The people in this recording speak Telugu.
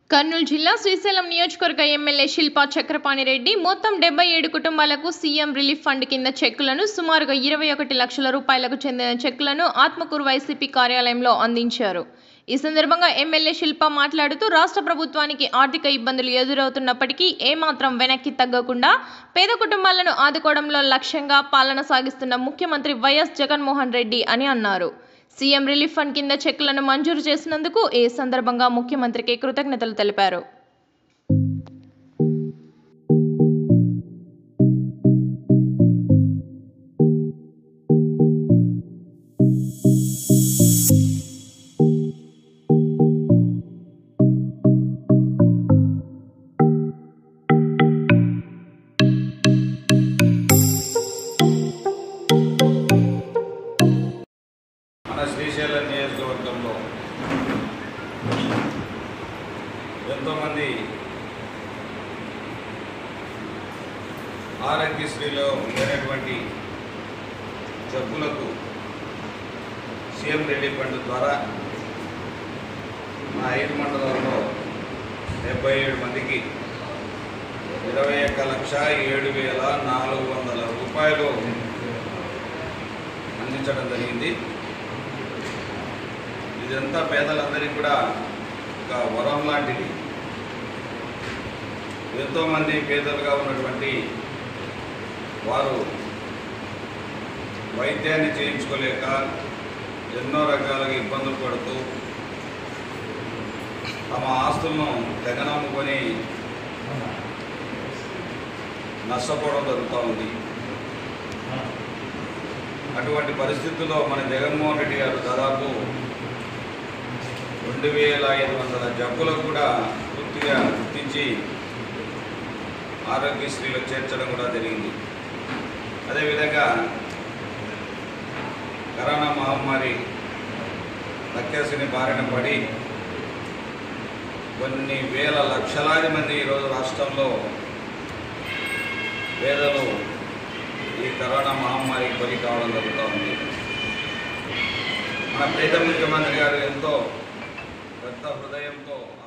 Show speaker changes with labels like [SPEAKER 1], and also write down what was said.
[SPEAKER 1] కర్నూలు జిల్లా శ్రీశైలం నియోజకవర్గ ఎమ్మెల్యే శిల్పా చక్రపాణి రెడ్డి మొత్తం డెబ్బై ఏడు కుటుంబాలకు సీఎం రిలీఫ్ ఫండ్ కింద చెక్కులను సుమారుగా ఇరవై ఒకటి లక్షల రూపాయలకు చెందిన చెక్కులను ఆత్మకూరు వైసీపీ కార్యాలయంలో అందించారు ఈ సందర్భంగా ఎమ్మెల్యే శిల్ప మాట్లాడుతూ రాష్ట్ర ప్రభుత్వానికి ఆర్థిక ఇబ్బందులు ఎదురవుతున్నప్పటికీ ఏమాత్రం వెనక్కి తగ్గకుండా పేద కుటుంబాలను ఆదుకోవడంలో లక్ష్యంగా పాలన సాగిస్తున్న ముఖ్యమంత్రి వైఎస్ జగన్మోహన్ రెడ్డి అని అన్నారు సీఎం రిలీఫ్ ఫండ్ కింద చెక్కులను మంజూరు చేసినందుకు ఈ సందర్భంగా ముఖ్యమంత్రికి కృతజ్ఞతలు తెలిపారు
[SPEAKER 2] మన శ్రీశైలం నియోజకవర్గంలో ఎంతోమంది ఆరోగ్యశ్రీలో లేనటువంటి జబ్బులకు సీఎం రిలీఫ్ ఫండ్ ద్వారా మా ఐదు మండలంలో డెబ్బై ఏడు మందికి ఇరవై ఒక్క లక్ష ఏడు వేల నాలుగు వందల రూపాయలు అందించడం జరిగింది ఇదంతా పేదలందరికీ కూడా ఒక వరం లాంటిది ఎంతోమంది పేదలుగా ఉన్నటువంటి వారు వైద్యాన్ని చేయించుకోలేక ఎన్నో రకాలుగా ఇబ్బందులు పడుతూ తమ ఆస్తులను తెగనమ్ముకొని నష్టపోవడం జరుగుతూ ఉంది అటువంటి పరిస్థితుల్లో మన జగన్మోహన్ రెడ్డి గారు దాదాపు రెండు వేల ఐదు వందల జబ్బులకు కూడా పూర్తిగా గుర్తించి ఆరోగ్యశ్రీలో చేర్చడం కూడా జరిగింది అదేవిధంగా కరోనా మహమ్మారి లక్ష్యసిని బారిన పడి కొన్ని వేల లక్షలాది మంది ఈరోజు రాష్ట్రంలో పేదలు ఈ కరోనా మహమ్మారికి బలి కావడం జరుగుతూ ఉంది మన ప్రీత ముఖ్యమంత్రి గారు ఎంతో పెద్ద హృదయంతో